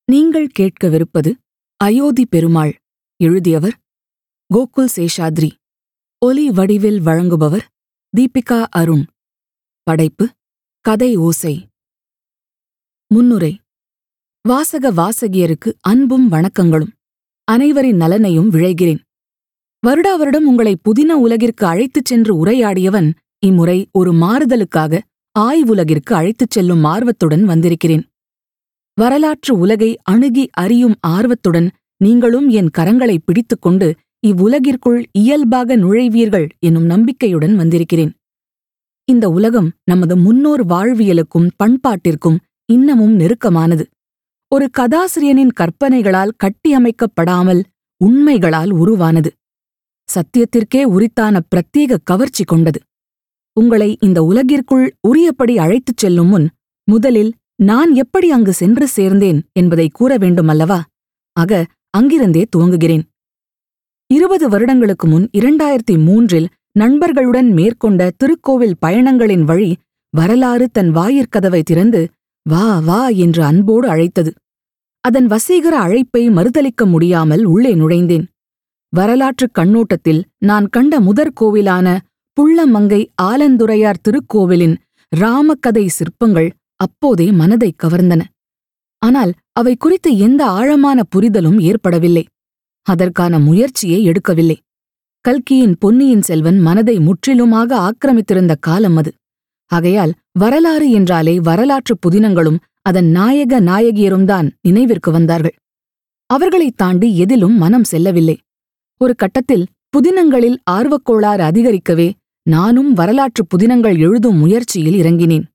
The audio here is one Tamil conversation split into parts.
நீங்கள் கேட்கவிருப்பது அயோத்தி பெருமாள் எழுதியவர் கோகுல் சேஷாத்ரி ஒலி வடிவில் வழங்குபவர் தீபிகா அருண் படைப்பு கதை ஓசை முன்னுரை வாசக வாசகியருக்கு அன்பும் வணக்கங்களும் அனைவரின் நலனையும் விழைகிறேன் வருடா வருடம் உங்களை புதின உலகிற்கு அழைத்துச் சென்று உரையாடியவன் இம்முறை ஒரு மாறுதலுக்காக ஆய்வுலகிற்கு அழைத்துச் செல்லும் ஆர்வத்துடன் வந்திருக்கிறேன் வரலாற்று உலகை அணுகி அறியும் ஆர்வத்துடன் நீங்களும் என் கரங்களை பிடித்துக்கொண்டு இவ்வுலகிற்குள் இயல்பாக நுழைவீர்கள் என்னும் நம்பிக்கையுடன் வந்திருக்கிறேன் இந்த உலகம் நமது முன்னோர் வாழ்வியலுக்கும் பண்பாட்டிற்கும் இன்னமும் நெருக்கமானது ஒரு கதாசிரியனின் கற்பனைகளால் கட்டியமைக்கப்படாமல் உண்மைகளால் உருவானது சத்தியத்திற்கே உரித்தான பிரத்யேக கவர்ச்சி கொண்டது உங்களை இந்த உலகிற்குள் உரியபடி அழைத்துச் செல்லும் முன் முதலில் நான் எப்படி அங்கு சென்று சேர்ந்தேன் என்பதை கூற வேண்டுமல்லவா ஆக அங்கிருந்தே துவங்குகிறேன் இருபது வருடங்களுக்கு முன் இரண்டாயிரத்தி மூன்றில் நண்பர்களுடன் மேற்கொண்ட திருக்கோவில் பயணங்களின் வழி வரலாறு தன் வாயிற்கதவை திறந்து வா வா என்று அன்போடு அழைத்தது அதன் வசீகர அழைப்பை மறுதலிக்க முடியாமல் உள்ளே நுழைந்தேன் வரலாற்றுக் கண்ணோட்டத்தில் நான் கண்ட முதற் கோவிலான புள்ளமங்கை ஆலந்துரையார் திருக்கோவிலின் ராமகதை சிற்பங்கள் அப்போதே மனதை கவர்ந்தன ஆனால் அவை குறித்து எந்த ஆழமான புரிதலும் ஏற்படவில்லை அதற்கான முயற்சியே எடுக்கவில்லை கல்கியின் பொன்னியின் செல்வன் மனதை முற்றிலுமாக ஆக்கிரமித்திருந்த காலம் அது ஆகையால் வரலாறு என்றாலே வரலாற்றுப் புதினங்களும் அதன் நாயக நாயகியரும்தான் நினைவிற்கு வந்தார்கள் அவர்களைத் தாண்டி எதிலும் மனம் செல்லவில்லை ஒரு கட்டத்தில் புதினங்களில் ஆர்வக்கோளாறு அதிகரிக்கவே நானும் வரலாற்றுப் புதினங்கள் எழுதும் முயற்சியில் இறங்கினேன்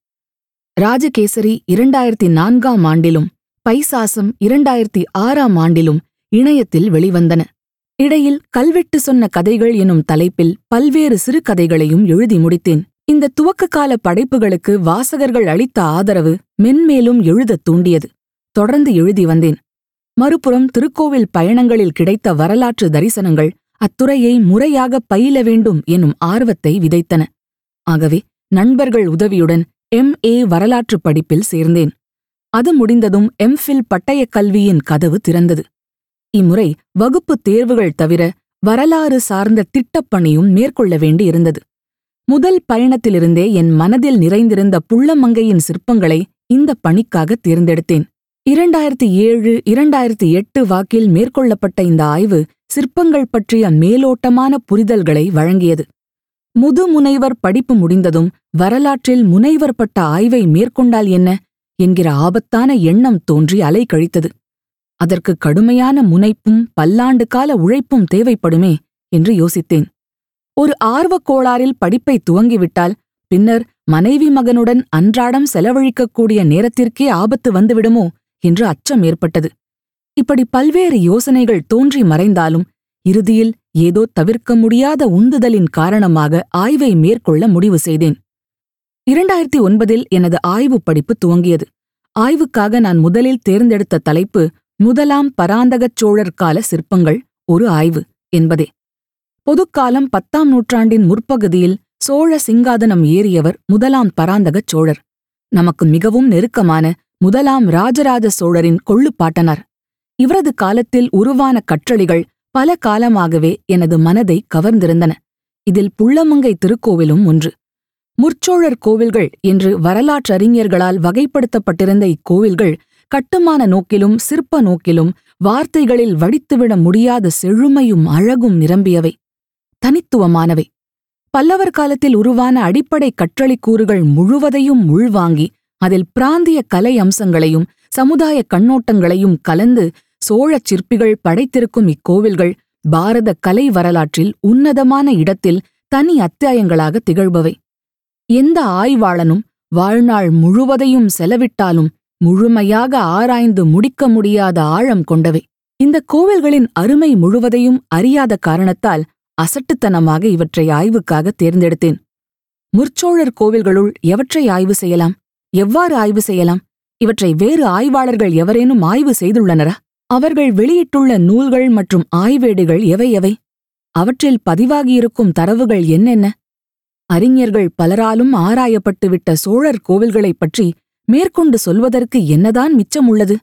ராஜகேசரி இரண்டாயிரத்தி நான்காம் ஆண்டிலும் பைசாசம் இரண்டாயிரத்தி ஆறாம் ஆண்டிலும் இணையத்தில் வெளிவந்தன இடையில் கல்வெட்டு சொன்ன கதைகள் எனும் தலைப்பில் பல்வேறு சிறு கதைகளையும் எழுதி முடித்தேன் இந்த துவக்ககால படைப்புகளுக்கு வாசகர்கள் அளித்த ஆதரவு மென்மேலும் எழுதத் தூண்டியது தொடர்ந்து எழுதி வந்தேன் மறுபுறம் திருக்கோவில் பயணங்களில் கிடைத்த வரலாற்று தரிசனங்கள் அத்துறையை முறையாக பயில வேண்டும் எனும் ஆர்வத்தை விதைத்தன ஆகவே நண்பர்கள் உதவியுடன் எம் ஏ வரலாற்று படிப்பில் சேர்ந்தேன் அது முடிந்ததும் எம்ஃபில் பட்டயக் கல்வியின் கதவு திறந்தது இம்முறை வகுப்புத் தேர்வுகள் தவிர வரலாறு சார்ந்த திட்டப்பணியும் மேற்கொள்ள வேண்டியிருந்தது முதல் பயணத்திலிருந்தே என் மனதில் நிறைந்திருந்த புள்ளமங்கையின் சிற்பங்களை இந்த பணிக்காக தேர்ந்தெடுத்தேன் இரண்டாயிரத்தி ஏழு இரண்டாயிரத்தி எட்டு வாக்கில் மேற்கொள்ளப்பட்ட இந்த ஆய்வு சிற்பங்கள் பற்றிய மேலோட்டமான புரிதல்களை வழங்கியது முதுமுனைவர் படிப்பு முடிந்ததும் வரலாற்றில் முனைவர் பட்ட ஆய்வை மேற்கொண்டால் என்ன என்கிற ஆபத்தான எண்ணம் தோன்றி அலை கழித்தது அதற்கு கடுமையான முனைப்பும் பல்லாண்டு கால உழைப்பும் தேவைப்படுமே என்று யோசித்தேன் ஒரு ஆர்வக் கோளாறில் படிப்பை துவங்கிவிட்டால் பின்னர் மனைவி மகனுடன் அன்றாடம் செலவழிக்கக்கூடிய நேரத்திற்கே ஆபத்து வந்துவிடுமோ என்று அச்சம் ஏற்பட்டது இப்படி பல்வேறு யோசனைகள் தோன்றி மறைந்தாலும் இறுதியில் ஏதோ தவிர்க்க முடியாத உந்துதலின் காரணமாக ஆய்வை மேற்கொள்ள முடிவு செய்தேன் இரண்டாயிரத்தி ஒன்பதில் எனது ஆய்வு படிப்பு துவங்கியது ஆய்வுக்காக நான் முதலில் தேர்ந்தெடுத்த தலைப்பு முதலாம் பராந்தகச் சோழர் கால சிற்பங்கள் ஒரு ஆய்வு என்பதே பொதுக்காலம் பத்தாம் நூற்றாண்டின் முற்பகுதியில் சோழ சிங்காதனம் ஏறியவர் முதலாம் பராந்தகச் சோழர் நமக்கு மிகவும் நெருக்கமான முதலாம் ராஜராஜ சோழரின் கொள்ளுப்பாட்டனார் இவரது காலத்தில் உருவான கற்றளிகள் பல காலமாகவே எனது மனதை கவர்ந்திருந்தன இதில் புள்ளமங்கை திருக்கோவிலும் ஒன்று முற்சோழர் கோவில்கள் என்று வரலாற்றறிஞர்களால் வகைப்படுத்தப்பட்டிருந்த இக்கோவில்கள் கட்டுமான நோக்கிலும் சிற்ப நோக்கிலும் வார்த்தைகளில் வடித்துவிட முடியாத செழுமையும் அழகும் நிரம்பியவை தனித்துவமானவை பல்லவர் காலத்தில் உருவான அடிப்படை கற்றளிக்கூறுகள் முழுவதையும் உள்வாங்கி அதில் பிராந்திய கலை அம்சங்களையும் சமுதாய கண்ணோட்டங்களையும் கலந்து சோழச் சிற்பிகள் படைத்திருக்கும் இக்கோவில்கள் பாரத கலை வரலாற்றில் உன்னதமான இடத்தில் தனி அத்தியாயங்களாக திகழ்பவை எந்த ஆய்வாளனும் வாழ்நாள் முழுவதையும் செலவிட்டாலும் முழுமையாக ஆராய்ந்து முடிக்க முடியாத ஆழம் கொண்டவை இந்த கோவில்களின் அருமை முழுவதையும் அறியாத காரணத்தால் அசட்டுத்தனமாக இவற்றை ஆய்வுக்காக தேர்ந்தெடுத்தேன் முற்சோழர் கோவில்களுள் எவற்றை ஆய்வு செய்யலாம் எவ்வாறு ஆய்வு செய்யலாம் இவற்றை வேறு ஆய்வாளர்கள் எவரேனும் ஆய்வு செய்துள்ளனரா அவர்கள் வெளியிட்டுள்ள நூல்கள் மற்றும் ஆய்வேடுகள் எவை எவை அவற்றில் பதிவாகியிருக்கும் தரவுகள் என்னென்ன அறிஞர்கள் பலராலும் ஆராயப்பட்டுவிட்ட சோழர் கோவில்களைப் பற்றி மேற்கொண்டு சொல்வதற்கு என்னதான் மிச்சம் உள்ளது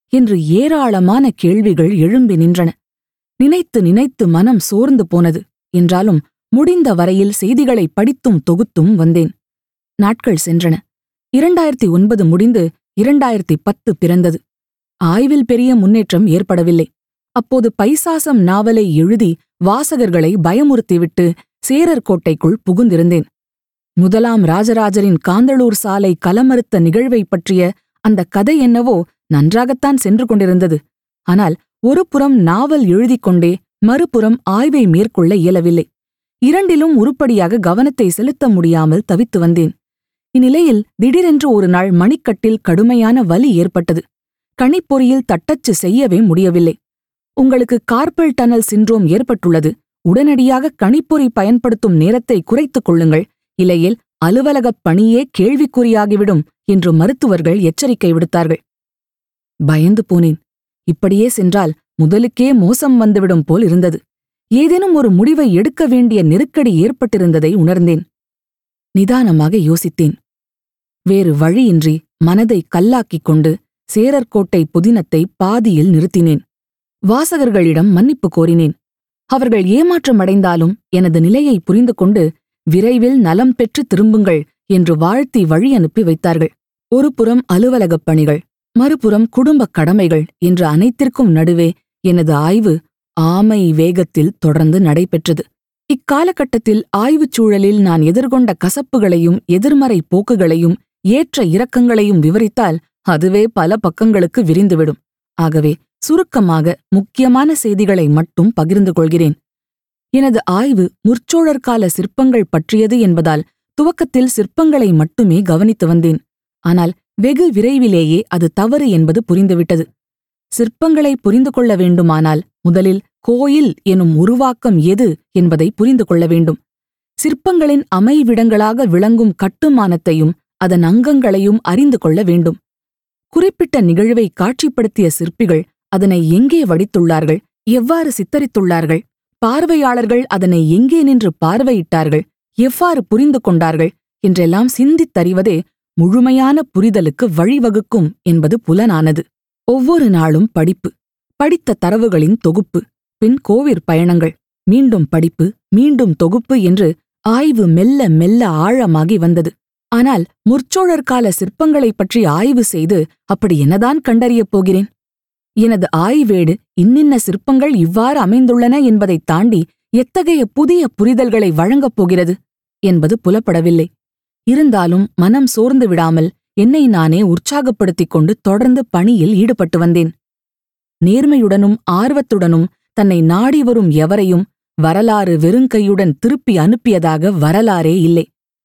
என்று ஏராளமான கேள்விகள் எழும்பி நின்றன நினைத்து நினைத்து மனம் சோர்ந்து போனது என்றாலும் முடிந்த வரையில் செய்திகளை படித்தும் தொகுத்தும் வந்தேன் நாட்கள் சென்றன இரண்டாயிரத்தி ஒன்பது முடிந்து இரண்டாயிரத்தி பத்து பிறந்தது ஆய்வில் பெரிய முன்னேற்றம் ஏற்படவில்லை அப்போது பைசாசம் நாவலை எழுதி வாசகர்களை பயமுறுத்திவிட்டு சேரர் கோட்டைக்குள் புகுந்திருந்தேன் முதலாம் ராஜராஜரின் காந்தளூர் சாலை கலமறுத்த நிகழ்வை பற்றிய அந்த கதை என்னவோ நன்றாகத்தான் சென்று கொண்டிருந்தது ஆனால் ஒரு புறம் நாவல் எழுதிக் கொண்டே மறுபுறம் ஆய்வை மேற்கொள்ள இயலவில்லை இரண்டிலும் உருப்படியாக கவனத்தை செலுத்த முடியாமல் தவித்து வந்தேன் இந்நிலையில் திடீரென்று ஒரு நாள் மணிக்கட்டில் கடுமையான வலி ஏற்பட்டது கணிப்பொறியில் தட்டச்சு செய்யவே முடியவில்லை உங்களுக்கு கார்பல் டனல் சின்ரோம் ஏற்பட்டுள்ளது உடனடியாக கணிப்பொறி பயன்படுத்தும் நேரத்தை குறைத்துக் கொள்ளுங்கள் இல்லையில் அலுவலகப் பணியே கேள்விக்குறியாகிவிடும் என்று மருத்துவர்கள் எச்சரிக்கை விடுத்தார்கள் பயந்து போனேன் இப்படியே சென்றால் முதலுக்கே மோசம் வந்துவிடும் போல் இருந்தது ஏதேனும் ஒரு முடிவை எடுக்க வேண்டிய நெருக்கடி ஏற்பட்டிருந்ததை உணர்ந்தேன் நிதானமாக யோசித்தேன் வேறு வழியின்றி மனதை கல்லாக்கிக் கொண்டு சேரர்கோட்டை புதினத்தை பாதியில் நிறுத்தினேன் வாசகர்களிடம் மன்னிப்பு கோரினேன் அவர்கள் ஏமாற்றமடைந்தாலும் எனது நிலையை புரிந்து கொண்டு விரைவில் நலம் பெற்று திரும்புங்கள் என்று வாழ்த்தி வழி அனுப்பி வைத்தார்கள் ஒரு புறம் அலுவலகப் பணிகள் மறுபுறம் குடும்பக் கடமைகள் என்ற அனைத்திற்கும் நடுவே எனது ஆய்வு ஆமை வேகத்தில் தொடர்ந்து நடைபெற்றது இக்காலகட்டத்தில் ஆய்வுச் சூழலில் நான் எதிர்கொண்ட கசப்புகளையும் எதிர்மறை போக்குகளையும் ஏற்ற இறக்கங்களையும் விவரித்தால் அதுவே பல பக்கங்களுக்கு விரிந்துவிடும் ஆகவே சுருக்கமாக முக்கியமான செய்திகளை மட்டும் பகிர்ந்து கொள்கிறேன் எனது ஆய்வு முற்சோழர் கால சிற்பங்கள் பற்றியது என்பதால் துவக்கத்தில் சிற்பங்களை மட்டுமே கவனித்து வந்தேன் ஆனால் வெகு விரைவிலேயே அது தவறு என்பது புரிந்துவிட்டது சிற்பங்களை புரிந்து கொள்ள வேண்டுமானால் முதலில் கோயில் எனும் உருவாக்கம் எது என்பதை புரிந்து கொள்ள வேண்டும் சிற்பங்களின் அமைவிடங்களாக விளங்கும் கட்டுமானத்தையும் அதன் அங்கங்களையும் அறிந்து கொள்ள வேண்டும் குறிப்பிட்ட நிகழ்வை காட்சிப்படுத்திய சிற்பிகள் அதனை எங்கே வடித்துள்ளார்கள் எவ்வாறு சித்தரித்துள்ளார்கள் பார்வையாளர்கள் அதனை எங்கே நின்று பார்வையிட்டார்கள் எவ்வாறு புரிந்து கொண்டார்கள் என்றெல்லாம் சிந்தித்தறிவதே முழுமையான புரிதலுக்கு வழிவகுக்கும் என்பது புலனானது ஒவ்வொரு நாளும் படிப்பு படித்த தரவுகளின் தொகுப்பு பின் கோவிற் பயணங்கள் மீண்டும் படிப்பு மீண்டும் தொகுப்பு என்று ஆய்வு மெல்ல மெல்ல ஆழமாகி வந்தது ஆனால் முற்சோழர் கால சிற்பங்களைப் பற்றி ஆய்வு செய்து அப்படி என்னதான் கண்டறியப் போகிறேன் எனது ஆய்வேடு இன்னின்ன சிற்பங்கள் இவ்வாறு அமைந்துள்ளன என்பதைத் தாண்டி எத்தகைய புதிய புரிதல்களை வழங்கப் போகிறது என்பது புலப்படவில்லை இருந்தாலும் மனம் சோர்ந்து விடாமல் என்னை நானே உற்சாகப்படுத்திக் கொண்டு தொடர்ந்து பணியில் ஈடுபட்டு வந்தேன் நேர்மையுடனும் ஆர்வத்துடனும் தன்னை நாடி வரும் எவரையும் வரலாறு வெறுங்கையுடன் திருப்பி அனுப்பியதாக வரலாறே இல்லை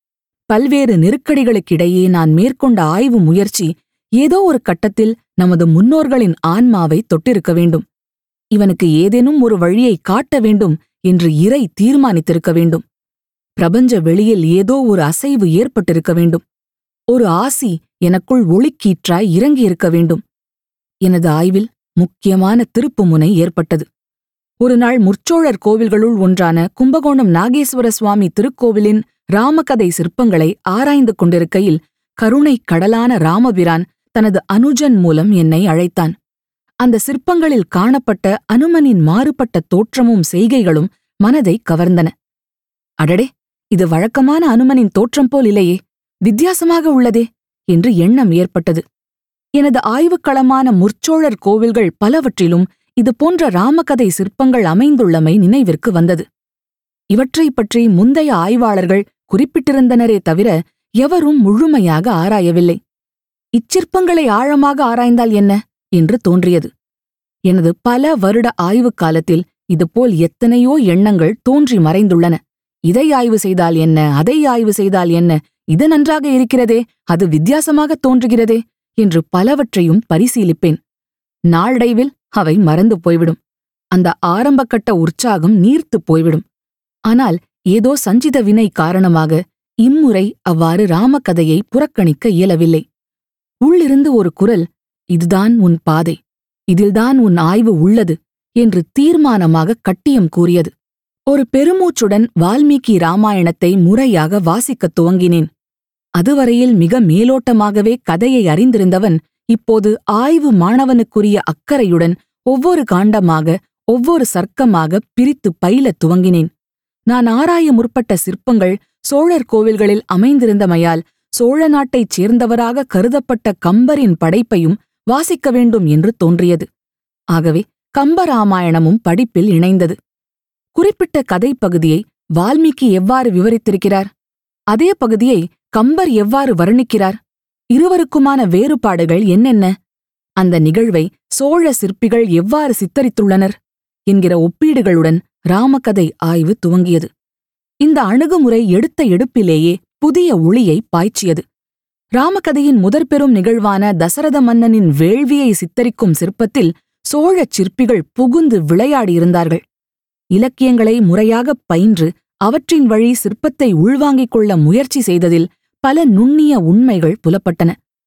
பல்வேறு நெருக்கடிகளுக்கிடையே நான் மேற்கொண்ட ஆய்வு முயற்சி ஏதோ ஒரு கட்டத்தில் நமது முன்னோர்களின் ஆன்மாவை தொட்டிருக்க வேண்டும் இவனுக்கு ஏதேனும் ஒரு வழியை காட்ட வேண்டும் என்று இறை தீர்மானித்திருக்க வேண்டும் பிரபஞ்ச வெளியில் ஏதோ ஒரு அசைவு ஏற்பட்டிருக்க வேண்டும் ஒரு ஆசி எனக்குள் ஒளிக்கீற்றாய் இறங்கியிருக்க வேண்டும் எனது ஆய்வில் முக்கியமான திருப்புமுனை ஏற்பட்டது ஒரு நாள் முற்சோழர் கோவில்களுள் ஒன்றான கும்பகோணம் நாகேஸ்வர சுவாமி திருக்கோவிலின் ராமகதை சிற்பங்களை ஆராய்ந்து கொண்டிருக்கையில் கருணை கடலான ராமபிரான் தனது அனுஜன் மூலம் என்னை அழைத்தான் அந்த சிற்பங்களில் காணப்பட்ட அனுமனின் மாறுபட்ட தோற்றமும் செய்கைகளும் மனதை கவர்ந்தன அடடே இது வழக்கமான அனுமனின் தோற்றம் போல் இல்லையே வித்தியாசமாக உள்ளதே என்று எண்ணம் ஏற்பட்டது எனது ஆய்வுக்களமான முற்சோழர் கோவில்கள் பலவற்றிலும் இது போன்ற ராமகதை சிற்பங்கள் அமைந்துள்ளமை நினைவிற்கு வந்தது இவற்றைப் பற்றி முந்தைய ஆய்வாளர்கள் குறிப்பிட்டிருந்தனரே தவிர எவரும் முழுமையாக ஆராயவில்லை இச்சிற்பங்களை ஆழமாக ஆராய்ந்தால் என்ன என்று தோன்றியது எனது பல வருட ஆய்வுக் காலத்தில் இதுபோல் எத்தனையோ எண்ணங்கள் தோன்றி மறைந்துள்ளன இதை ஆய்வு செய்தால் என்ன அதை ஆய்வு செய்தால் என்ன இது நன்றாக இருக்கிறதே அது வித்தியாசமாக தோன்றுகிறதே என்று பலவற்றையும் பரிசீலிப்பேன் நாளடைவில் அவை மறந்து போய்விடும் அந்த ஆரம்பக்கட்ட உற்சாகம் நீர்த்துப் போய்விடும் ஆனால் ஏதோ சஞ்சித வினை காரணமாக இம்முறை அவ்வாறு ராமகதையை புறக்கணிக்க இயலவில்லை உள்ளிருந்து ஒரு குரல் இதுதான் உன் பாதை இதில்தான் உன் ஆய்வு உள்ளது என்று தீர்மானமாக கட்டியம் கூறியது ஒரு பெருமூச்சுடன் வால்மீகி ராமாயணத்தை முறையாக வாசிக்கத் துவங்கினேன் அதுவரையில் மிக மேலோட்டமாகவே கதையை அறிந்திருந்தவன் இப்போது ஆய்வு மாணவனுக்குரிய அக்கறையுடன் ஒவ்வொரு காண்டமாக ஒவ்வொரு சர்க்கமாக பிரித்து பயிலத் துவங்கினேன் நான் ஆராய முற்பட்ட சிற்பங்கள் சோழர் கோவில்களில் அமைந்திருந்தமையால் சோழ நாட்டைச் சேர்ந்தவராக கருதப்பட்ட கம்பரின் படைப்பையும் வாசிக்க வேண்டும் என்று தோன்றியது ஆகவே கம்பராமாயணமும் படிப்பில் இணைந்தது குறிப்பிட்ட கதைப் பகுதியை வால்மீகி எவ்வாறு விவரித்திருக்கிறார் அதே பகுதியை கம்பர் எவ்வாறு வர்ணிக்கிறார் இருவருக்குமான வேறுபாடுகள் என்னென்ன அந்த நிகழ்வை சோழ சிற்பிகள் எவ்வாறு சித்தரித்துள்ளனர் என்கிற ஒப்பீடுகளுடன் ராமகதை ஆய்வு துவங்கியது இந்த அணுகுமுறை எடுத்த எடுப்பிலேயே புதிய ஒளியை பாய்ச்சியது ராமகதையின் முதற்பெரும் நிகழ்வான தசரத மன்னனின் வேள்வியை சித்தரிக்கும் சிற்பத்தில் சோழச் சிற்பிகள் புகுந்து விளையாடியிருந்தார்கள் இலக்கியங்களை முறையாகப் பயின்று அவற்றின் வழி சிற்பத்தை உள்வாங்கிக் கொள்ள முயற்சி செய்ததில் பல நுண்ணிய உண்மைகள் புலப்பட்டன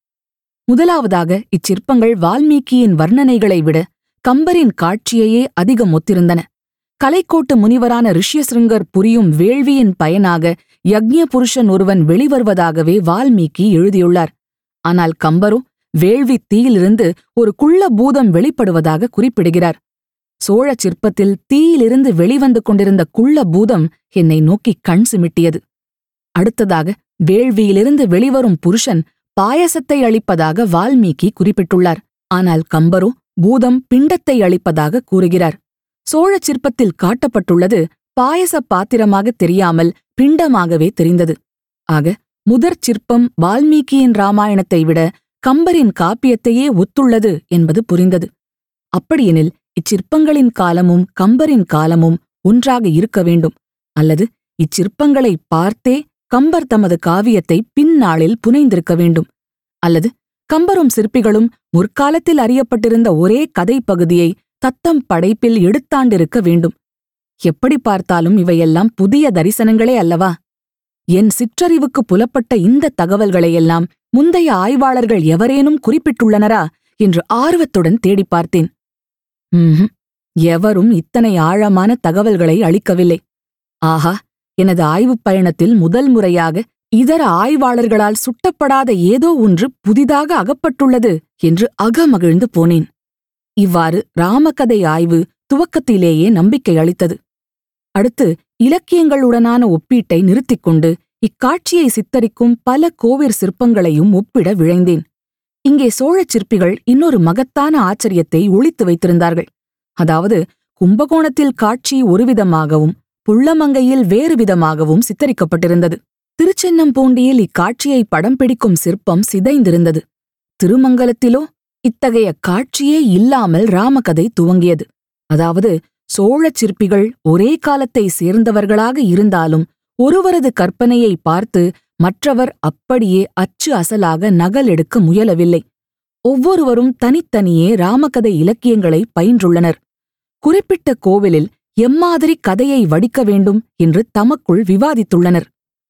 முதலாவதாக இச்சிற்பங்கள் வால்மீகியின் வர்ணனைகளை விட கம்பரின் காட்சியையே அதிகம் ஒத்திருந்தன கலைக்கோட்டு முனிவரான ரிஷ்யசிருங்கர் புரியும் வேள்வியின் பயனாக யக்ஞ புருஷன் ஒருவன் வெளிவருவதாகவே வால்மீகி எழுதியுள்ளார் ஆனால் கம்பரோ வேள்வி தீயிலிருந்து ஒரு குள்ள பூதம் வெளிப்படுவதாக குறிப்பிடுகிறார் சோழச் சிற்பத்தில் தீயிலிருந்து வெளிவந்து கொண்டிருந்த குள்ள பூதம் என்னை நோக்கி கண் சிமிட்டியது அடுத்ததாக வேள்வியிலிருந்து வெளிவரும் புருஷன் பாயசத்தை அளிப்பதாக வால்மீகி குறிப்பிட்டுள்ளார் ஆனால் கம்பரோ பூதம் பிண்டத்தை அளிப்பதாக கூறுகிறார் சோழச் சிற்பத்தில் காட்டப்பட்டுள்ளது பாயச பாத்திரமாக தெரியாமல் பிண்டமாகவே தெரிந்தது ஆக முதற் சிற்பம் வால்மீகியின் ராமாயணத்தை விட கம்பரின் காப்பியத்தையே ஒத்துள்ளது என்பது புரிந்தது அப்படியெனில் இச்சிற்பங்களின் காலமும் கம்பரின் காலமும் ஒன்றாக இருக்க வேண்டும் அல்லது இச்சிற்பங்களை பார்த்தே கம்பர் தமது காவியத்தை பின்னாளில் புனைந்திருக்க வேண்டும் அல்லது கம்பரும் சிற்பிகளும் முற்காலத்தில் அறியப்பட்டிருந்த ஒரே கதை பகுதியை தத்தம் படைப்பில் எடுத்தாண்டிருக்க வேண்டும் எப்படி பார்த்தாலும் இவையெல்லாம் புதிய தரிசனங்களே அல்லவா என் சிற்றறிவுக்கு புலப்பட்ட இந்த தகவல்களையெல்லாம் முந்தைய ஆய்வாளர்கள் எவரேனும் குறிப்பிட்டுள்ளனரா என்று ஆர்வத்துடன் தேடிப் பார்த்தேன் ம்ஹும் எவரும் இத்தனை ஆழமான தகவல்களை அளிக்கவில்லை ஆஹா எனது ஆய்வுப் பயணத்தில் முதல் முறையாக இதர ஆய்வாளர்களால் சுட்டப்படாத ஏதோ ஒன்று புதிதாக அகப்பட்டுள்ளது என்று அகமகிழ்ந்து போனேன் இவ்வாறு ராமகதை ஆய்வு துவக்கத்திலேயே நம்பிக்கை அளித்தது அடுத்து இலக்கியங்களுடனான ஒப்பீட்டை நிறுத்திக் கொண்டு இக்காட்சியை சித்தரிக்கும் பல கோவிற் சிற்பங்களையும் ஒப்பிட விழைந்தேன் இங்கே சோழச் சிற்பிகள் இன்னொரு மகத்தான ஆச்சரியத்தை ஒளித்து வைத்திருந்தார்கள் அதாவது கும்பகோணத்தில் காட்சி ஒருவிதமாகவும் புள்ளமங்கையில் வேறு விதமாகவும் சித்தரிக்கப்பட்டிருந்தது திருச்சென்னம்பூண்டியில் இக்காட்சியை படம் பிடிக்கும் சிற்பம் சிதைந்திருந்தது திருமங்கலத்திலோ இத்தகைய காட்சியே இல்லாமல் ராமகதை துவங்கியது அதாவது சோழச் சிற்பிகள் ஒரே காலத்தை சேர்ந்தவர்களாக இருந்தாலும் ஒருவரது கற்பனையை பார்த்து மற்றவர் அப்படியே அச்சு அசலாக நகல் எடுக்க முயலவில்லை ஒவ்வொருவரும் தனித்தனியே ராமகதை இலக்கியங்களை பயின்றுள்ளனர் குறிப்பிட்ட கோவிலில் எம்மாதிரி கதையை வடிக்க வேண்டும் என்று தமக்குள் விவாதித்துள்ளனர்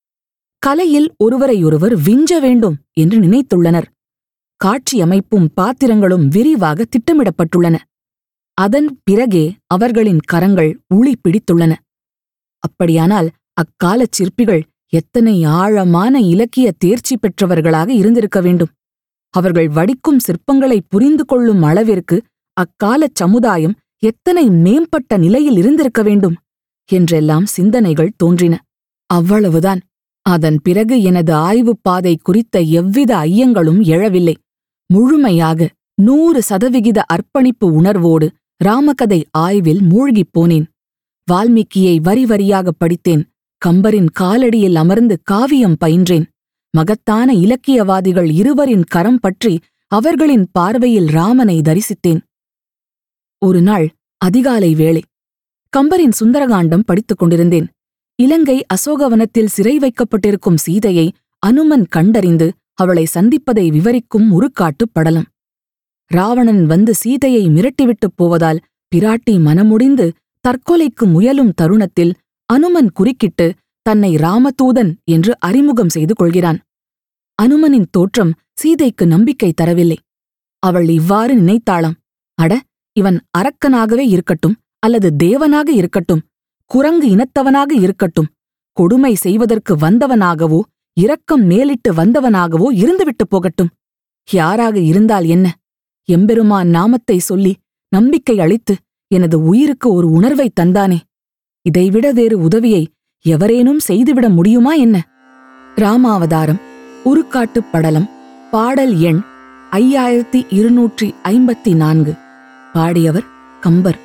கலையில் ஒருவரையொருவர் விஞ்ச வேண்டும் என்று நினைத்துள்ளனர் காட்சி அமைப்பும் பாத்திரங்களும் விரிவாக திட்டமிடப்பட்டுள்ளன அதன் பிறகே அவர்களின் கரங்கள் உளி பிடித்துள்ளன அப்படியானால் அக்காலச் சிற்பிகள் எத்தனை ஆழமான இலக்கிய தேர்ச்சி பெற்றவர்களாக இருந்திருக்க வேண்டும் அவர்கள் வடிக்கும் சிற்பங்களை புரிந்து கொள்ளும் அளவிற்கு அக்காலச் சமுதாயம் எத்தனை மேம்பட்ட நிலையில் இருந்திருக்க வேண்டும் என்றெல்லாம் சிந்தனைகள் தோன்றின அவ்வளவுதான் அதன் பிறகு எனது ஆய்வுப் பாதை குறித்த எவ்வித ஐயங்களும் எழவில்லை முழுமையாக நூறு சதவிகித அர்ப்பணிப்பு உணர்வோடு ராமகதை ஆய்வில் மூழ்கிப் போனேன் வால்மீகியை வரி வரியாகப் படித்தேன் கம்பரின் காலடியில் அமர்ந்து காவியம் பயின்றேன் மகத்தான இலக்கியவாதிகள் இருவரின் கரம் பற்றி அவர்களின் பார்வையில் ராமனை தரிசித்தேன் ஒரு நாள் அதிகாலை வேளை கம்பரின் சுந்தரகாண்டம் படித்துக் கொண்டிருந்தேன் இலங்கை அசோகவனத்தில் சிறை வைக்கப்பட்டிருக்கும் சீதையை அனுமன் கண்டறிந்து அவளை சந்திப்பதை விவரிக்கும் உருக்காட்டுப் படலம் ராவணன் வந்து சீதையை மிரட்டிவிட்டுப் போவதால் பிராட்டி மனமுடிந்து தற்கொலைக்கு முயலும் தருணத்தில் அனுமன் குறுக்கிட்டு தன்னை ராமதூதன் என்று அறிமுகம் செய்து கொள்கிறான் அனுமனின் தோற்றம் சீதைக்கு நம்பிக்கை தரவில்லை அவள் இவ்வாறு நினைத்தாளாம் அட இவன் அரக்கனாகவே இருக்கட்டும் அல்லது தேவனாக இருக்கட்டும் குரங்கு இனத்தவனாக இருக்கட்டும் கொடுமை செய்வதற்கு வந்தவனாகவோ இரக்கம் மேலிட்டு வந்தவனாகவோ இருந்துவிட்டு போகட்டும் யாராக இருந்தால் என்ன எம்பெருமான் நாமத்தை சொல்லி நம்பிக்கை அளித்து எனது உயிருக்கு ஒரு உணர்வை தந்தானே இதைவிட வேறு உதவியை எவரேனும் செய்துவிட முடியுமா என்ன ராமாவதாரம் உருக்காட்டுப் படலம் பாடல் எண் ஐயாயிரத்தி இருநூற்றி ஐம்பத்தி நான்கு பாடியவர் கம்பர்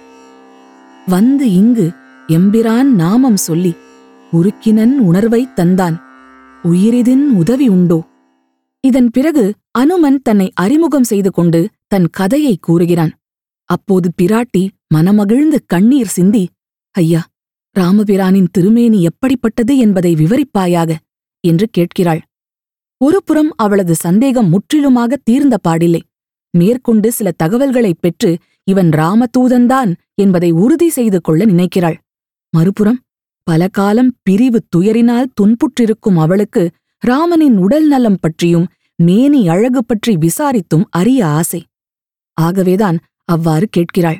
வந்து இங்கு எம்பிரான் நாமம் சொல்லி உருக்கினன் உணர்வை தந்தான் உயிரிதின் உதவி உண்டோ இதன் பிறகு அனுமன் தன்னை அறிமுகம் செய்து கொண்டு தன் கதையை கூறுகிறான் அப்போது பிராட்டி மனமகிழ்ந்து கண்ணீர் சிந்தி ஐயா ராமபிரானின் திருமேனி எப்படிப்பட்டது என்பதை விவரிப்பாயாக என்று கேட்கிறாள் ஒருபுறம் அவளது சந்தேகம் முற்றிலுமாக தீர்ந்த பாடில்லை மேற்கொண்டு சில தகவல்களைப் பெற்று இவன் ராமதூதன்தான் என்பதை உறுதி செய்து கொள்ள நினைக்கிறாள் மறுபுறம் பல காலம் பிரிவு துயரினால் துன்புற்றிருக்கும் அவளுக்கு ராமனின் உடல் நலம் பற்றியும் மேனி அழகு பற்றி விசாரித்தும் அறிய ஆசை ஆகவேதான் அவ்வாறு கேட்கிறாள்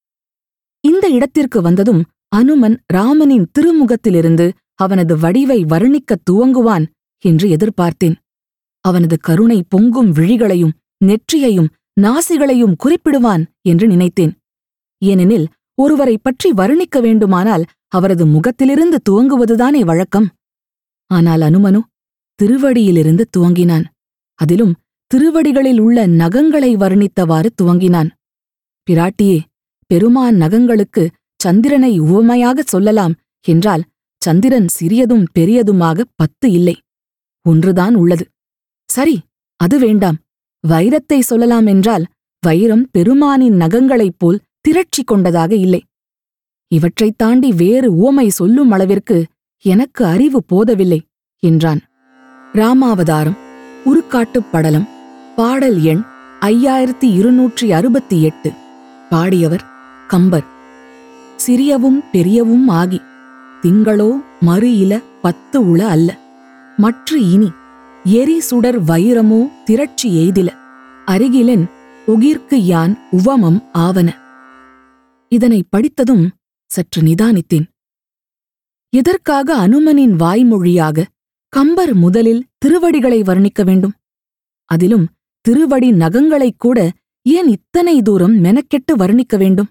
இந்த இடத்திற்கு வந்ததும் அனுமன் ராமனின் திருமுகத்திலிருந்து அவனது வடிவை வர்ணிக்கத் துவங்குவான் என்று எதிர்பார்த்தேன் அவனது கருணை பொங்கும் விழிகளையும் நெற்றியையும் நாசிகளையும் குறிப்பிடுவான் என்று நினைத்தேன் ஏனெனில் ஒருவரைப் பற்றி வர்ணிக்க வேண்டுமானால் அவரது முகத்திலிருந்து துவங்குவதுதானே வழக்கம் ஆனால் அனுமனோ திருவடியிலிருந்து துவங்கினான் அதிலும் திருவடிகளில் உள்ள நகங்களை வர்ணித்தவாறு துவங்கினான் பிராட்டியே பெருமான் நகங்களுக்கு சந்திரனை உவமையாகச் சொல்லலாம் என்றால் சந்திரன் சிறியதும் பெரியதுமாக பத்து இல்லை ஒன்றுதான் உள்ளது சரி அது வேண்டாம் வைரத்தை சொல்லலாம் என்றால் வைரம் பெருமானின் நகங்களைப் போல் திரட்சி கொண்டதாக இல்லை இவற்றைத் தாண்டி வேறு உவமை சொல்லும் அளவிற்கு எனக்கு அறிவு போதவில்லை என்றான் ராமாவதாரம் உருக்காட்டுப் படலம் பாடல் எண் ஐயாயிரத்தி இருநூற்றி அறுபத்தி எட்டு பாடியவர் கம்பர் சிறியவும் பெரியவும் ஆகி திங்களோ மறு இல பத்து உள அல்ல மற்று இனி எரி சுடர் வைரமோ திரட்சி எய்தில அருகிலன் உகிர்க்கு யான் உவமம் ஆவன இதனை படித்ததும் சற்று நிதானித்தேன் எதற்காக அனுமனின் வாய்மொழியாக கம்பர் முதலில் திருவடிகளை வர்ணிக்க வேண்டும் அதிலும் திருவடி நகங்களைக் கூட ஏன் இத்தனை தூரம் மெனக்கெட்டு வர்ணிக்க வேண்டும்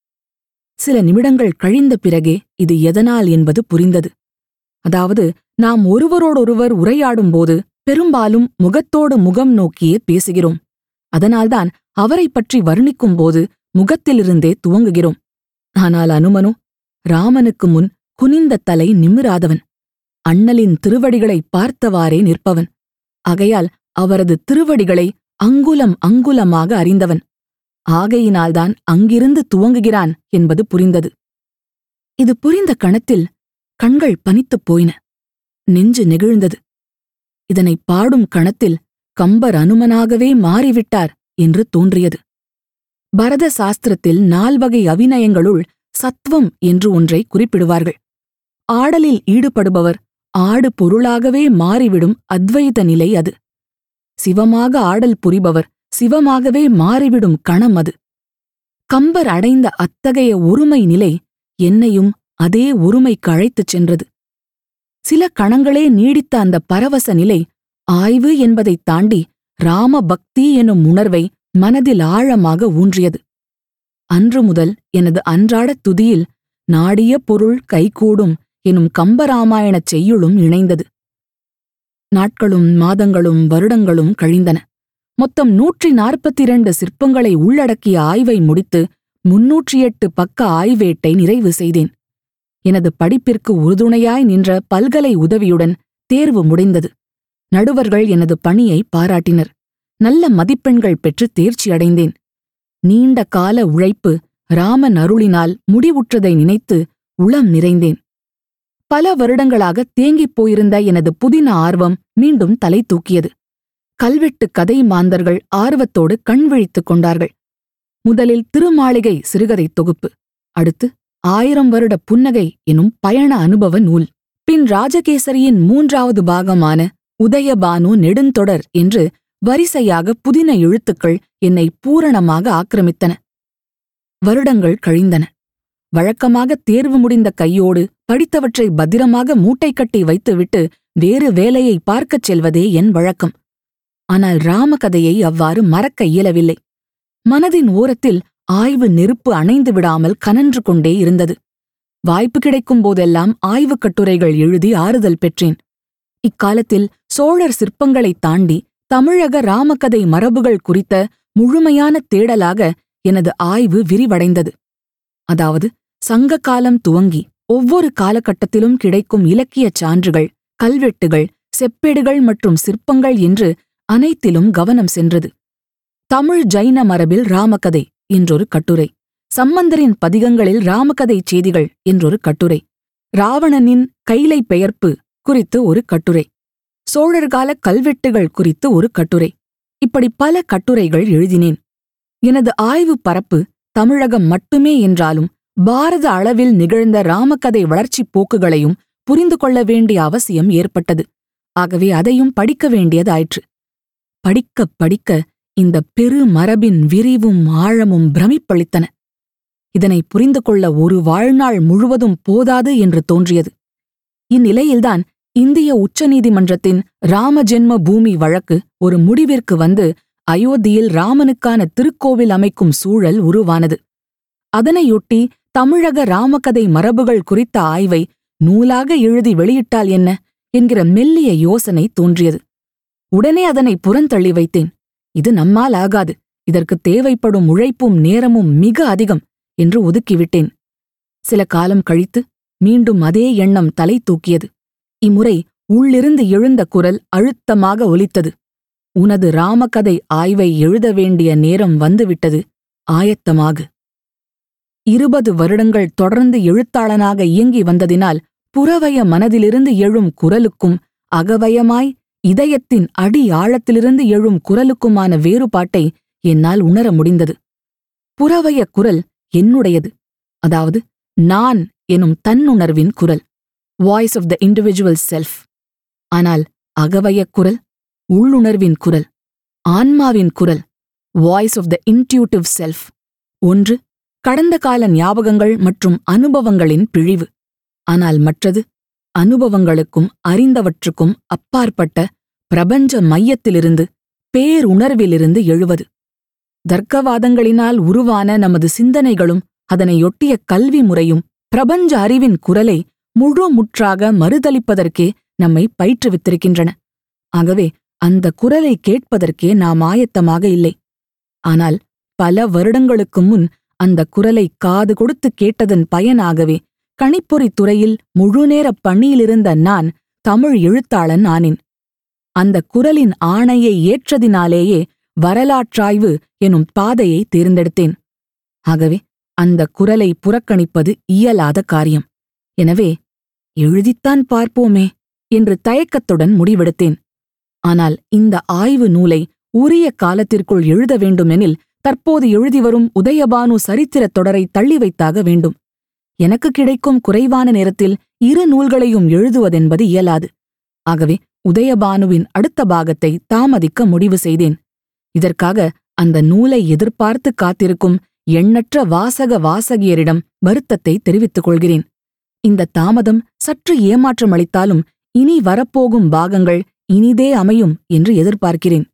சில நிமிடங்கள் கழிந்த பிறகே இது எதனால் என்பது புரிந்தது அதாவது நாம் ஒருவரோடொருவர் உரையாடும்போது பெரும்பாலும் முகத்தோடு முகம் நோக்கியே பேசுகிறோம் அதனால்தான் அவரைப் பற்றி வர்ணிக்கும்போது முகத்திலிருந்தே துவங்குகிறோம் ஆனால் அனுமனோ ராமனுக்கு முன் குனிந்த தலை நிமிராதவன் அண்ணலின் திருவடிகளை பார்த்தவாறே நிற்பவன் ஆகையால் அவரது திருவடிகளை அங்குலம் அங்குலமாக அறிந்தவன் ஆகையினால்தான் அங்கிருந்து துவங்குகிறான் என்பது புரிந்தது இது புரிந்த கணத்தில் கண்கள் பனித்துப் போயின நெஞ்சு நெகிழ்ந்தது இதனைப் பாடும் கணத்தில் கம்பர் அனுமனாகவே மாறிவிட்டார் என்று தோன்றியது பரத சாஸ்திரத்தில் நால்வகை அபிநயங்களுள் சத்வம் என்று ஒன்றை குறிப்பிடுவார்கள் ஆடலில் ஈடுபடுபவர் ஆடு பொருளாகவே மாறிவிடும் அத்வைத நிலை அது சிவமாக ஆடல் புரிபவர் சிவமாகவே மாறிவிடும் கணம் அது கம்பர் அடைந்த அத்தகைய ஒருமை நிலை என்னையும் அதே ஒருமைக்கு அழைத்துச் சென்றது சில கணங்களே நீடித்த அந்த பரவச நிலை ஆய்வு என்பதைத் தாண்டி ராம பக்தி எனும் உணர்வை மனதில் ஆழமாக ஊன்றியது அன்று முதல் எனது அன்றாடத் துதியில் நாடிய பொருள் கைகூடும் எனும் கம்பராமாயணச் செய்யுளும் இணைந்தது நாட்களும் மாதங்களும் வருடங்களும் கழிந்தன மொத்தம் நூற்றி நாற்பத்தி இரண்டு சிற்பங்களை உள்ளடக்கிய ஆய்வை முடித்து முன்னூற்றி எட்டு பக்க ஆய்வேட்டை நிறைவு செய்தேன் எனது படிப்பிற்கு உறுதுணையாய் நின்ற பல்கலை உதவியுடன் தேர்வு முடிந்தது நடுவர்கள் எனது பணியை பாராட்டினர் நல்ல மதிப்பெண்கள் பெற்று தேர்ச்சி அடைந்தேன் நீண்ட கால உழைப்பு ராமன் அருளினால் முடிவுற்றதை நினைத்து உளம் நிறைந்தேன் பல வருடங்களாக தேங்கிப் போயிருந்த எனது புதின ஆர்வம் மீண்டும் தலை தூக்கியது கல்வெட்டு கதை மாந்தர்கள் ஆர்வத்தோடு கண் விழித்துக் கொண்டார்கள் முதலில் திருமாளிகை சிறுகதை தொகுப்பு அடுத்து ஆயிரம் வருட புன்னகை எனும் பயண அனுபவ நூல் பின் ராஜகேசரியின் மூன்றாவது பாகமான உதயபானு நெடுந்தொடர் என்று வரிசையாக புதின எழுத்துக்கள் என்னை பூரணமாக ஆக்கிரமித்தன வருடங்கள் கழிந்தன வழக்கமாக தேர்வு முடிந்த கையோடு படித்தவற்றை பத்திரமாக மூட்டை கட்டி வைத்துவிட்டு வேறு வேலையை பார்க்கச் செல்வதே என் வழக்கம் ஆனால் ராமகதையை அவ்வாறு மறக்க இயலவில்லை மனதின் ஓரத்தில் ஆய்வு நெருப்பு அணைந்து விடாமல் கனன்று கொண்டே இருந்தது வாய்ப்பு கிடைக்கும் போதெல்லாம் ஆய்வுக் கட்டுரைகள் எழுதி ஆறுதல் பெற்றேன் இக்காலத்தில் சோழர் சிற்பங்களைத் தாண்டி தமிழக ராமகதை மரபுகள் குறித்த முழுமையான தேடலாக எனது ஆய்வு விரிவடைந்தது அதாவது சங்க காலம் துவங்கி ஒவ்வொரு காலகட்டத்திலும் கிடைக்கும் இலக்கியச் சான்றுகள் கல்வெட்டுகள் செப்பேடுகள் மற்றும் சிற்பங்கள் என்று அனைத்திலும் கவனம் சென்றது தமிழ் ஜைன மரபில் ராமகதை என்றொரு கட்டுரை சம்பந்தரின் பதிகங்களில் ராமகதை செய்திகள் என்றொரு கட்டுரை ராவணனின் கைலை பெயர்ப்பு குறித்து ஒரு கட்டுரை சோழர்கால கல்வெட்டுகள் குறித்து ஒரு கட்டுரை இப்படி பல கட்டுரைகள் எழுதினேன் எனது ஆய்வு பரப்பு தமிழகம் மட்டுமே என்றாலும் பாரத அளவில் நிகழ்ந்த ராமகதை வளர்ச்சிப் போக்குகளையும் புரிந்து கொள்ள வேண்டிய அவசியம் ஏற்பட்டது ஆகவே அதையும் படிக்க வேண்டியதாயிற்று படிக்க படிக்க இந்த பெரு மரபின் விரிவும் ஆழமும் பிரமிப்பளித்தன இதனை புரிந்து கொள்ள ஒரு வாழ்நாள் முழுவதும் போதாது என்று தோன்றியது இந்நிலையில்தான் இந்திய உச்சநீதிமன்றத்தின் ராமஜென்ம பூமி வழக்கு ஒரு முடிவிற்கு வந்து அயோத்தியில் ராமனுக்கான திருக்கோவில் அமைக்கும் சூழல் உருவானது அதனையொட்டி தமிழக ராமகதை மரபுகள் குறித்த ஆய்வை நூலாக எழுதி வெளியிட்டால் என்ன என்கிற மெல்லிய யோசனை தோன்றியது உடனே அதனை புறந்தள்ளி வைத்தேன் இது நம்மால் ஆகாது இதற்கு தேவைப்படும் உழைப்பும் நேரமும் மிக அதிகம் என்று ஒதுக்கிவிட்டேன் சில காலம் கழித்து மீண்டும் அதே எண்ணம் தலை தூக்கியது இம்முறை உள்ளிருந்து எழுந்த குரல் அழுத்தமாக ஒலித்தது உனது ராமகதை ஆய்வை எழுத வேண்டிய நேரம் வந்துவிட்டது ஆயத்தமாகு இருபது வருடங்கள் தொடர்ந்து எழுத்தாளனாக இயங்கி வந்ததினால் புறவய மனதிலிருந்து எழும் குரலுக்கும் அகவயமாய் இதயத்தின் அடி ஆழத்திலிருந்து எழும் குரலுக்குமான வேறுபாட்டை என்னால் உணர முடிந்தது புறவய குரல் என்னுடையது அதாவது நான் எனும் தன்னுணர்வின் குரல் voice of the individual self ஆனால் அகவயக் குரல் உள்ளுணர்வின் குரல் ஆன்மாவின் குரல் voice of the intuitive self ஒன்று கடந்த கால ஞாபகங்கள் மற்றும் அனுபவங்களின் பிழிவு ஆனால் மற்றது அனுபவங்களுக்கும் அறிந்தவற்றுக்கும் அப்பாற்பட்ட பிரபஞ்ச மையத்திலிருந்து பேருணர்விலிருந்து எழுவது தர்க்கவாதங்களினால் உருவான நமது சிந்தனைகளும் அதனையொட்டிய கல்வி முறையும் பிரபஞ்ச அறிவின் குரலை முழு முற்றாக மறுதளிப்பதற்கே நம்மை பயிற்றுவித்திருக்கின்றன ஆகவே அந்த குரலை கேட்பதற்கே நாம் ஆயத்தமாக இல்லை ஆனால் பல வருடங்களுக்கு முன் அந்த குரலை காது கொடுத்து கேட்டதன் பயனாகவே கணிப்பொறி துறையில் முழுநேர பணியிலிருந்த நான் தமிழ் எழுத்தாளன் ஆனேன் அந்த குரலின் ஆணையை ஏற்றதினாலேயே வரலாற்றாய்வு எனும் பாதையை தேர்ந்தெடுத்தேன் ஆகவே அந்த குரலை புறக்கணிப்பது இயலாத காரியம் எனவே எழுதித்தான் பார்ப்போமே என்று தயக்கத்துடன் முடிவெடுத்தேன் ஆனால் இந்த ஆய்வு நூலை உரிய காலத்திற்குள் எழுத வேண்டுமெனில் தற்போது எழுதிவரும் உதயபானு சரித்திரத் தொடரை தள்ளி வைத்தாக வேண்டும் எனக்கு கிடைக்கும் குறைவான நேரத்தில் இரு நூல்களையும் எழுதுவதென்பது இயலாது ஆகவே உதயபானுவின் அடுத்த பாகத்தை தாமதிக்க முடிவு செய்தேன் இதற்காக அந்த நூலை எதிர்பார்த்து காத்திருக்கும் எண்ணற்ற வாசக வாசகியரிடம் வருத்தத்தை தெரிவித்துக் கொள்கிறேன் இந்த தாமதம் சற்று ஏமாற்றம் அளித்தாலும் இனி வரப்போகும் பாகங்கள் இனிதே அமையும் என்று எதிர்பார்க்கிறேன்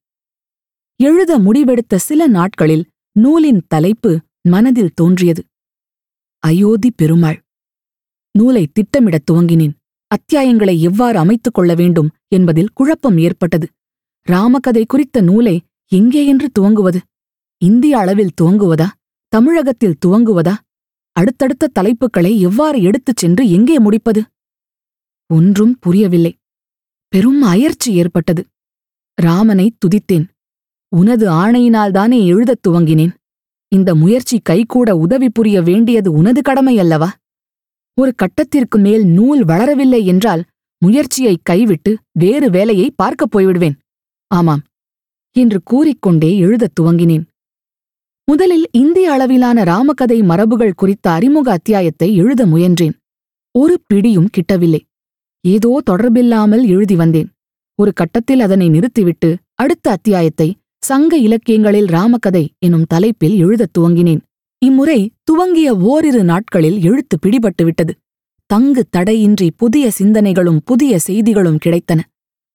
எழுத முடிவெடுத்த சில நாட்களில் நூலின் தலைப்பு மனதில் தோன்றியது அயோத்தி பெருமாள் நூலை திட்டமிடத் துவங்கினேன் அத்தியாயங்களை எவ்வாறு அமைத்துக் கொள்ள வேண்டும் என்பதில் குழப்பம் ஏற்பட்டது ராமகதை குறித்த நூலை எங்கே என்று துவங்குவது இந்திய அளவில் துவங்குவதா தமிழகத்தில் துவங்குவதா அடுத்தடுத்த தலைப்புகளை எவ்வாறு எடுத்துச் சென்று எங்கே முடிப்பது ஒன்றும் புரியவில்லை பெரும் அயர்ச்சி ஏற்பட்டது ராமனை துதித்தேன் உனது ஆணையினால்தானே எழுதத் துவங்கினேன் இந்த முயற்சி கைகூட உதவி புரிய வேண்டியது உனது கடமை அல்லவா ஒரு கட்டத்திற்கு மேல் நூல் வளரவில்லை என்றால் முயற்சியை கைவிட்டு வேறு வேலையை பார்க்கப் போய்விடுவேன் ஆமாம் என்று கூறிக்கொண்டே எழுதத் துவங்கினேன் முதலில் இந்திய அளவிலான ராமகதை மரபுகள் குறித்த அறிமுக அத்தியாயத்தை எழுத முயன்றேன் ஒரு பிடியும் கிட்டவில்லை ஏதோ தொடர்பில்லாமல் எழுதி வந்தேன் ஒரு கட்டத்தில் அதனை நிறுத்திவிட்டு அடுத்த அத்தியாயத்தை சங்க இலக்கியங்களில் ராமகதை எனும் தலைப்பில் எழுதத் துவங்கினேன் இம்முறை துவங்கிய ஓரிரு நாட்களில் எழுத்து பிடிபட்டு விட்டது தங்கு தடையின்றி புதிய சிந்தனைகளும் புதிய செய்திகளும் கிடைத்தன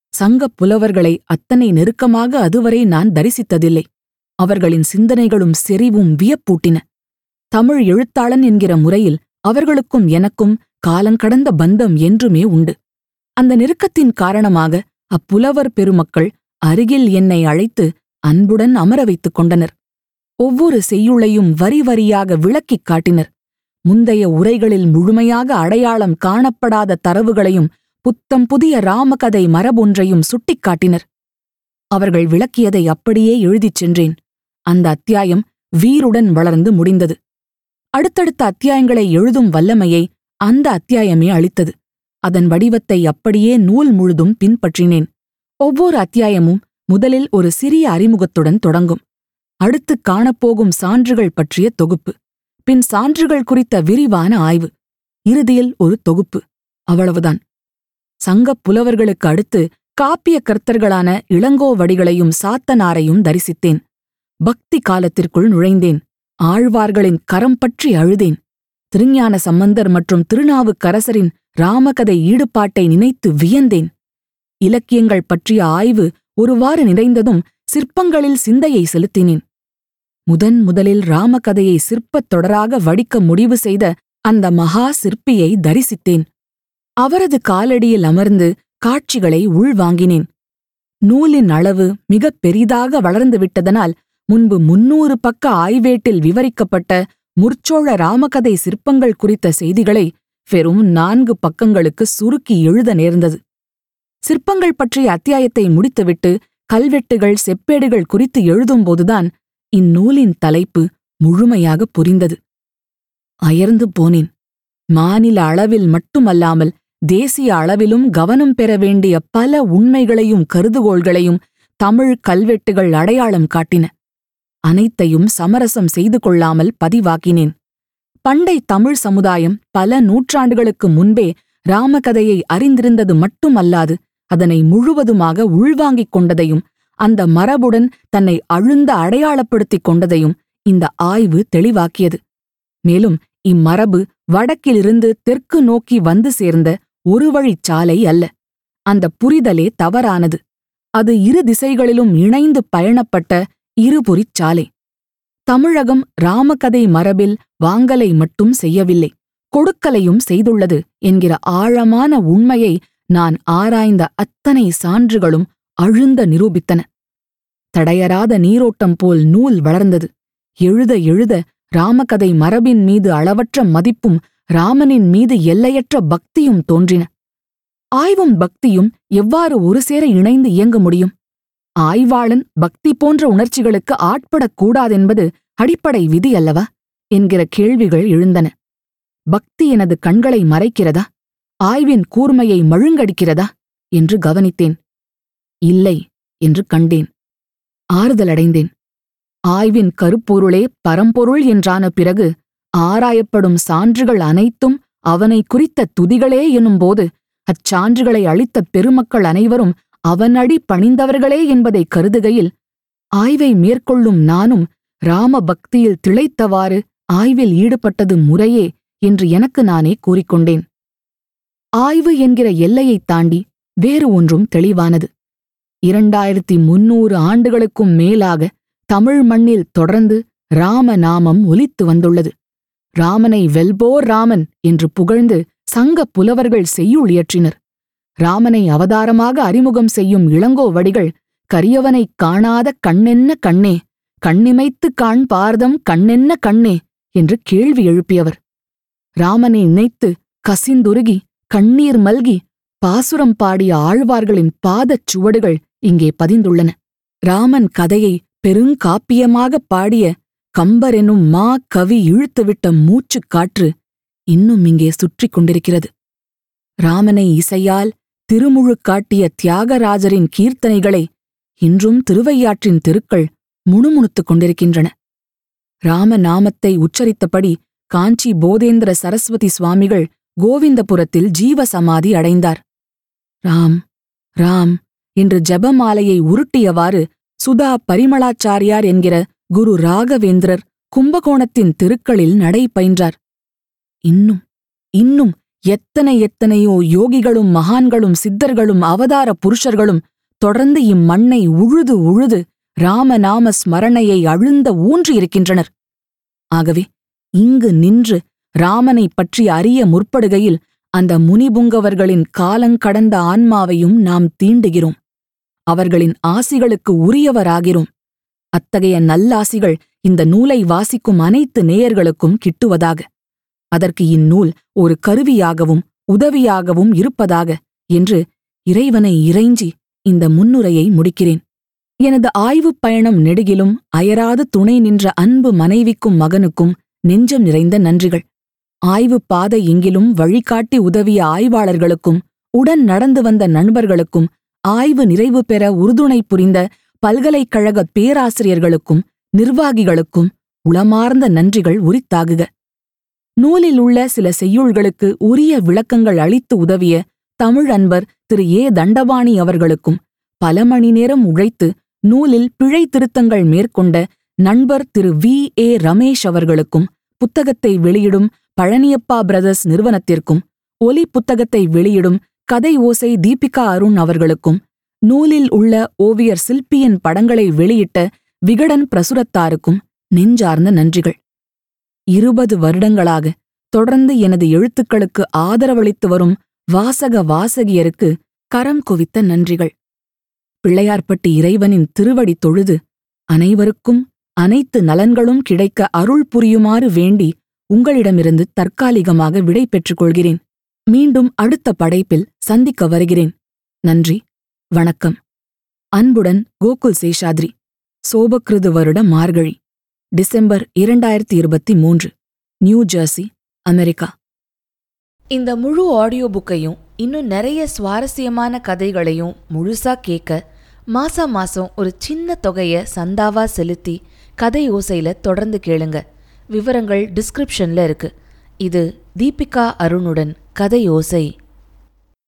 சங்கப் புலவர்களை அத்தனை நெருக்கமாக அதுவரை நான் தரிசித்ததில்லை அவர்களின் சிந்தனைகளும் செறிவும் வியப்பூட்டின தமிழ் எழுத்தாளன் என்கிற முறையில் அவர்களுக்கும் எனக்கும் காலங்கடந்த பந்தம் என்றுமே உண்டு அந்த நெருக்கத்தின் காரணமாக அப்புலவர் பெருமக்கள் அருகில் என்னை அழைத்து அன்புடன் அமர வைத்துக் கொண்டனர் ஒவ்வொரு செய்யுளையும் வரி வரியாக விளக்கிக் காட்டினர் முந்தைய உரைகளில் முழுமையாக அடையாளம் காணப்படாத தரவுகளையும் புத்தம் புதிய ராமகதை மரபொன்றையும் சுட்டிக்காட்டினர் அவர்கள் விளக்கியதை அப்படியே எழுதிச் சென்றேன் அந்த அத்தியாயம் வீருடன் வளர்ந்து முடிந்தது அடுத்தடுத்த அத்தியாயங்களை எழுதும் வல்லமையை அந்த அத்தியாயமே அளித்தது அதன் வடிவத்தை அப்படியே நூல் முழுதும் பின்பற்றினேன் ஒவ்வொரு அத்தியாயமும் முதலில் ஒரு சிறிய அறிமுகத்துடன் தொடங்கும் அடுத்து காணப்போகும் சான்றுகள் பற்றிய தொகுப்பு பின் சான்றுகள் குறித்த விரிவான ஆய்வு இறுதியில் ஒரு தொகுப்பு அவ்வளவுதான் சங்கப் புலவர்களுக்கு அடுத்து காப்பிய கர்த்தர்களான இளங்கோவடிகளையும் சாத்தனாரையும் தரிசித்தேன் பக்தி காலத்திற்குள் நுழைந்தேன் ஆழ்வார்களின் கரம் பற்றி அழுதேன் திருஞான சம்பந்தர் மற்றும் திருநாவுக்கரசரின் ராமகதை ஈடுபாட்டை நினைத்து வியந்தேன் இலக்கியங்கள் பற்றிய ஆய்வு ஒருவாறு நிறைந்ததும் சிற்பங்களில் சிந்தையை செலுத்தினேன் முதன் முதலில் ராமகதையை சிற்பத் தொடராக வடிக்க முடிவு செய்த அந்த மகா சிற்பியை தரிசித்தேன் அவரது காலடியில் அமர்ந்து காட்சிகளை உள்வாங்கினேன் நூலின் அளவு மிகப் பெரிதாக வளர்ந்து விட்டதனால் முன்பு முன்னூறு பக்க ஆய்வேட்டில் விவரிக்கப்பட்ட முற்சோழ ராமகதை சிற்பங்கள் குறித்த செய்திகளை வெறும் நான்கு பக்கங்களுக்கு சுருக்கி எழுத நேர்ந்தது சிற்பங்கள் பற்றிய அத்தியாயத்தை முடித்துவிட்டு கல்வெட்டுகள் செப்பேடுகள் குறித்து எழுதும்போதுதான் இந்நூலின் தலைப்பு முழுமையாக புரிந்தது அயர்ந்து போனேன் மாநில அளவில் மட்டுமல்லாமல் தேசிய அளவிலும் கவனம் பெற வேண்டிய பல உண்மைகளையும் கருதுகோள்களையும் தமிழ் கல்வெட்டுகள் அடையாளம் காட்டின அனைத்தையும் சமரசம் செய்து கொள்ளாமல் பதிவாக்கினேன் பண்டை தமிழ் சமுதாயம் பல நூற்றாண்டுகளுக்கு முன்பே ராமகதையை அறிந்திருந்தது மட்டுமல்லாது அதனை முழுவதுமாக உள்வாங்கிக் கொண்டதையும் அந்த மரபுடன் தன்னை அழுந்த அடையாளப்படுத்திக் கொண்டதையும் இந்த ஆய்வு தெளிவாக்கியது மேலும் இம்மரபு வடக்கிலிருந்து தெற்கு நோக்கி வந்து சேர்ந்த ஒரு வழிச் சாலை அல்ல அந்த புரிதலே தவறானது அது இரு திசைகளிலும் இணைந்து பயணப்பட்ட இருபுரிச் சாலை தமிழகம் ராமகதை மரபில் வாங்கலை மட்டும் செய்யவில்லை கொடுக்கலையும் செய்துள்ளது என்கிற ஆழமான உண்மையை நான் ஆராய்ந்த அத்தனை சான்றுகளும் அழுந்த நிரூபித்தன தடையராத நீரோட்டம் போல் நூல் வளர்ந்தது எழுத எழுத ராமகதை மரபின் மீது அளவற்ற மதிப்பும் ராமனின் மீது எல்லையற்ற பக்தியும் தோன்றின ஆய்வும் பக்தியும் எவ்வாறு ஒரு சேர இணைந்து இயங்க முடியும் ஆய்வாளன் பக்தி போன்ற உணர்ச்சிகளுக்கு ஆட்படக் கூடாதென்பது அடிப்படை விதி அல்லவா என்கிற கேள்விகள் எழுந்தன பக்தி எனது கண்களை மறைக்கிறதா ஆய்வின் கூர்மையை மழுங்கடிக்கிறதா என்று கவனித்தேன் இல்லை என்று கண்டேன் ஆறுதலடைந்தேன் ஆய்வின் கருப்பொருளே பரம்பொருள் என்றான பிறகு ஆராயப்படும் சான்றுகள் அனைத்தும் அவனை குறித்த துதிகளே எனும்போது அச்சான்றுகளை அளித்த பெருமக்கள் அனைவரும் அவனடி பணிந்தவர்களே என்பதை கருதுகையில் ஆய்வை மேற்கொள்ளும் நானும் ராம பக்தியில் திளைத்தவாறு ஆய்வில் ஈடுபட்டது முறையே என்று எனக்கு நானே கூறிக்கொண்டேன் ஆய்வு என்கிற எல்லையைத் தாண்டி வேறு ஒன்றும் தெளிவானது இரண்டாயிரத்தி முன்னூறு ஆண்டுகளுக்கும் மேலாக தமிழ் மண்ணில் தொடர்ந்து ராம நாமம் ஒலித்து வந்துள்ளது ராமனை வெல்போர் ராமன் என்று புகழ்ந்து சங்க புலவர்கள் செய்யுள் இயற்றினர் ராமனை அவதாரமாக அறிமுகம் செய்யும் இளங்கோவடிகள் கரியவனைக் காணாத கண்ணென்ன கண்ணே கண்ணிமைத்து காண் பார்தம் கண்ணென்ன கண்ணே என்று கேள்வி எழுப்பியவர் ராமனை நினைத்து கசிந்துருகி கண்ணீர் மல்கி பாசுரம் பாடிய ஆழ்வார்களின் பாதச் சுவடுகள் இங்கே பதிந்துள்ளன ராமன் கதையை பெருங்காப்பியமாகப் பாடிய கம்பர் எனும் மா கவி இழுத்துவிட்ட மூச்சுக் காற்று இன்னும் இங்கே சுற்றிக் கொண்டிருக்கிறது ராமனை இசையால் திருமுழுக் காட்டிய தியாகராஜரின் கீர்த்தனைகளை இன்றும் திருவையாற்றின் தெருக்கள் முணுமுணுத்துக் கொண்டிருக்கின்றன ராம நாமத்தை உச்சரித்தபடி காஞ்சி போதேந்திர சரஸ்வதி சுவாமிகள் கோவிந்தபுரத்தில் ஜீவசமாதி அடைந்தார் ராம் ராம் என்று ஜெபமாலையை உருட்டியவாறு சுதா பரிமளாச்சாரியார் என்கிற குரு ராகவேந்திரர் கும்பகோணத்தின் தெருக்களில் நடை பயின்றார் இன்னும் இன்னும் எத்தனை எத்தனையோ யோகிகளும் மகான்களும் சித்தர்களும் அவதார புருஷர்களும் தொடர்ந்து இம்மண்ணை உழுது உழுது ராமநாம ஸ்மரணையை அழுந்த ஊன்றியிருக்கின்றனர் ஆகவே இங்கு நின்று ராமனைப் பற்றி அறிய முற்படுகையில் அந்த முனிபுங்கவர்களின் காலங்கடந்த ஆன்மாவையும் நாம் தீண்டுகிறோம் அவர்களின் ஆசிகளுக்கு உரியவராகிறோம் அத்தகைய நல்லாசிகள் இந்த நூலை வாசிக்கும் அனைத்து நேயர்களுக்கும் கிட்டுவதாக அதற்கு இந்நூல் ஒரு கருவியாகவும் உதவியாகவும் இருப்பதாக என்று இறைவனை இறைஞ்சி இந்த முன்னுரையை முடிக்கிறேன் எனது ஆய்வுப் பயணம் நெடுகிலும் அயராது துணை நின்ற அன்பு மனைவிக்கும் மகனுக்கும் நெஞ்சம் நிறைந்த நன்றிகள் ஆய்வுப் பாதை எங்கிலும் வழிகாட்டி உதவிய ஆய்வாளர்களுக்கும் உடன் நடந்து வந்த நண்பர்களுக்கும் ஆய்வு நிறைவு பெற உறுதுணை புரிந்த பல்கலைக்கழக பேராசிரியர்களுக்கும் நிர்வாகிகளுக்கும் உளமார்ந்த நன்றிகள் உரித்தாகுக நூலில் உள்ள சில செய்யுள்களுக்கு உரிய விளக்கங்கள் அளித்து உதவிய தமிழ் அன்பர் திரு ஏ தண்டபாணி அவர்களுக்கும் பல மணி நேரம் உழைத்து நூலில் பிழை திருத்தங்கள் மேற்கொண்ட நண்பர் திரு வி ஏ ரமேஷ் அவர்களுக்கும் புத்தகத்தை வெளியிடும் பழனியப்பா பிரதர்ஸ் நிறுவனத்திற்கும் ஒலி புத்தகத்தை வெளியிடும் கதை ஓசை தீபிகா அருண் அவர்களுக்கும் நூலில் உள்ள ஓவியர் சில்பியின் படங்களை வெளியிட்ட விகடன் பிரசுரத்தாருக்கும் நெஞ்சார்ந்த நன்றிகள் இருபது வருடங்களாக தொடர்ந்து எனது எழுத்துக்களுக்கு ஆதரவளித்து வரும் வாசக வாசகியருக்கு கரம் குவித்த நன்றிகள் பிள்ளையார்பட்டி இறைவனின் திருவடி தொழுது அனைவருக்கும் அனைத்து நலன்களும் கிடைக்க அருள் புரியுமாறு வேண்டி உங்களிடமிருந்து தற்காலிகமாக விடை பெற்றுக் கொள்கிறேன் மீண்டும் அடுத்த படைப்பில் சந்திக்க வருகிறேன் நன்றி வணக்கம் அன்புடன் கோகுல் சேஷாத்ரி சோபக்கிருது வருட மார்கழி டிசம்பர் இரண்டாயிரத்தி இருபத்தி மூன்று நியூ ஜெர்சி அமெரிக்கா இந்த முழு ஆடியோ புக்கையும் இன்னும் நிறைய சுவாரஸ்யமான கதைகளையும் முழுசா கேட்க மாசா மாசம் ஒரு சின்ன தொகையை சந்தாவா செலுத்தி கதை ஓசையில தொடர்ந்து கேளுங்க விவரங்கள் டிஸ்கிரிப்ஷன்ல இருக்கு இது தீபிகா அருணுடன் கதை ஓசை